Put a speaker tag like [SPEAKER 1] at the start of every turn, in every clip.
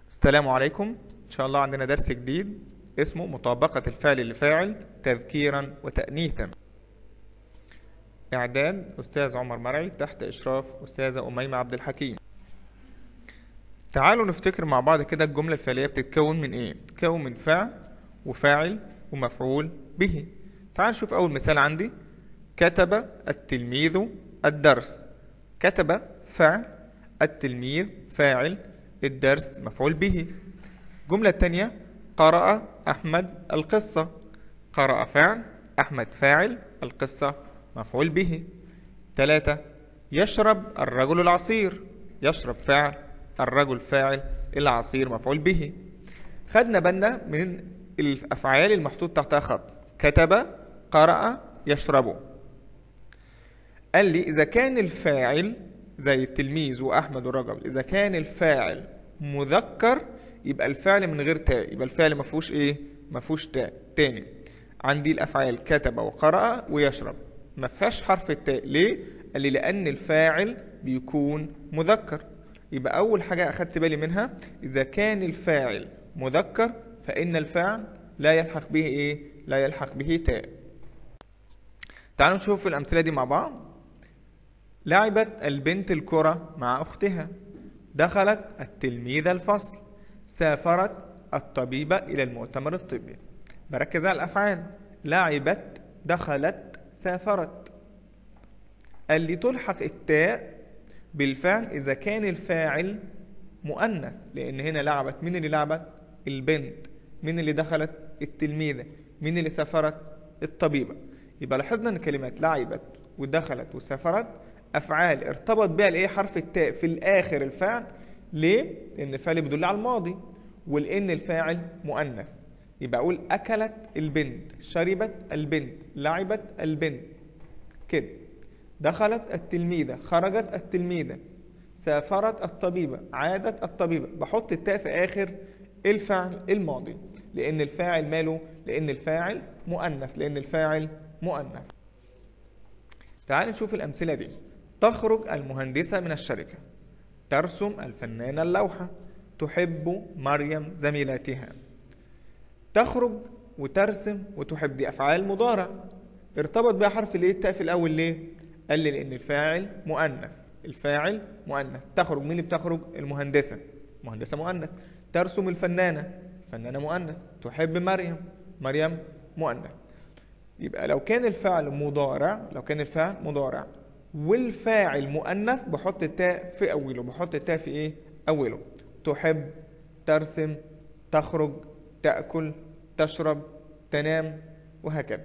[SPEAKER 1] السلام عليكم إن شاء الله عندنا درس جديد اسمه مطابقة الفعل لفاعل تذكيرا وتأنيثا إعداد أستاذ عمر مرعي تحت إشراف أستاذة أميمة عبد الحكيم تعالوا نفتكر مع بعض كده الجملة الفعلية بتتكون من إيه؟ بتتكون من فعل وفاعل ومفعول به تعال نشوف أول مثال عندي كتب التلميذ الدرس كتب فعل التلميذ فاعل الدرس مفعول به الجملة الثانية قرأ أحمد القصة قرأ فعل أحمد فاعل القصة مفعول به ثلاثة يشرب الرجل العصير يشرب فعل الرجل فاعل العصير مفعول به خدنا بالنا من الأفعال المحطوط تحتها خط كتب قرأ يشرب قال لي إذا كان الفاعل زي التلميذ وأحمد والرجل إذا كان الفاعل مذكر يبقى الفعل من غير تاء يبقى الفعل ما فيهوش إيه ما فيهوش تاء تاني عندي الأفعال كتب وقرأ ويشرب ما فيهاش حرف التاء ليه؟ قال لي لأن الفاعل بيكون مذكر يبقى أول حاجة أخدت بالي منها إذا كان الفاعل مذكر فإن الفعل لا يلحق به إيه؟ لا يلحق به تاء تعالوا نشوف الأمثلة دي مع بعض لعبت البنت الكرة مع أختها دخلت التلميذة الفصل سافرت الطبيبة إلى المؤتمر الطبي بركز على الأفعال لعبت دخلت سافرت قال لي تلحق التاء بالفعل إذا كان الفاعل مؤنث لأن هنا لعبت مين اللي لعبت البنت مين اللي دخلت التلميذة مين اللي سافرت الطبيبة يبقى لاحظنا ان كلمات لعبت ودخلت وسافرت افعال ارتبط بها الايه حرف التاء في الاخر الفعل ليه لان الفعل بيدل على الماضي ولان الفاعل مؤنث يبقى اقول اكلت البنت شربت البنت لعبت البنت كده دخلت التلميذة خرجت التلميذة سافرت الطبيبة عادت الطبيبة بحط التاء في آخر الفعل الماضي لأن الفاعل ماله لأن الفاعل مؤنث لأن الفاعل مؤنث تعال نشوف الأمثلة دي تخرج المهندسة من الشركة ترسم الفنانة اللوحة تحب مريم زميلاتها تخرج وترسم وتحب دي أفعال مضارع ارتبط بها حرف الايه التاء في الأول ليه؟ قال لي لأن الفاعل مؤنث الفاعل مؤنث تخرج مين اللي بتخرج؟ المهندسة مهندسة مؤنث ترسم الفنانة الفنانة مؤنث تحب مريم مريم مؤنث يبقى لو كان الفعل مضارع لو كان الفعل مضارع والفاعل مؤنث بحط التاء في أوله بحط التاء في إيه؟ أوله تحب ترسم تخرج تأكل تشرب تنام وهكذا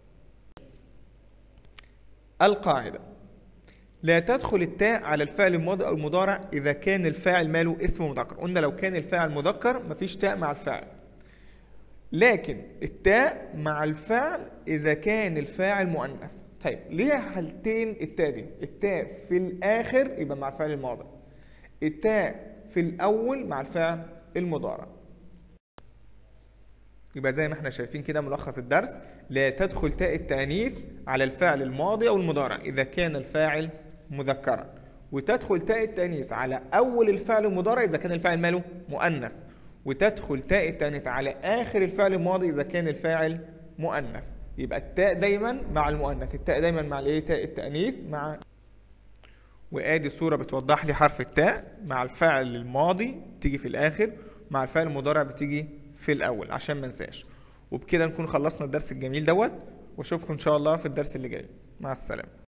[SPEAKER 1] القاعدة لا تدخل التاء على الفعل الماضي أو المضارع إذا كان الفاعل ماله اسم مذكر قلنا لو كان الفاعل مذكر مفيش تاء مع الفاعل لكن التاء مع الفعل إذا كان الفاعل مؤنث طيب ليه حالتين التاء دي التاء في الآخر يبقى مع الفعل الماضي التاء في الأول مع الفعل المضارع يبقى زي ما احنا شايفين كده ملخص الدرس لا تدخل تاء التأنيث على الفعل الماضي أو المضارع إذا كان الفاعل مذكرا وتدخل تاء التأنيث على أول الفعل المضارع إذا كان الفاعل ماله مؤنث وتدخل تاء التأنيث على آخر الفعل الماضي إذا كان الفاعل مؤنث يبقى التاء دايما مع المؤنث التاء دايما مع الايه تاء التأنيث مع وادي صورة بتوضح لي حرف التاء مع الفعل الماضي تيجي في الآخر مع الفعل المضارع بتيجي في الأول عشان ما انساش وبكده نكون خلصنا الدرس الجميل دوت واشوفكم إن شاء الله في الدرس اللي جاي مع السلامة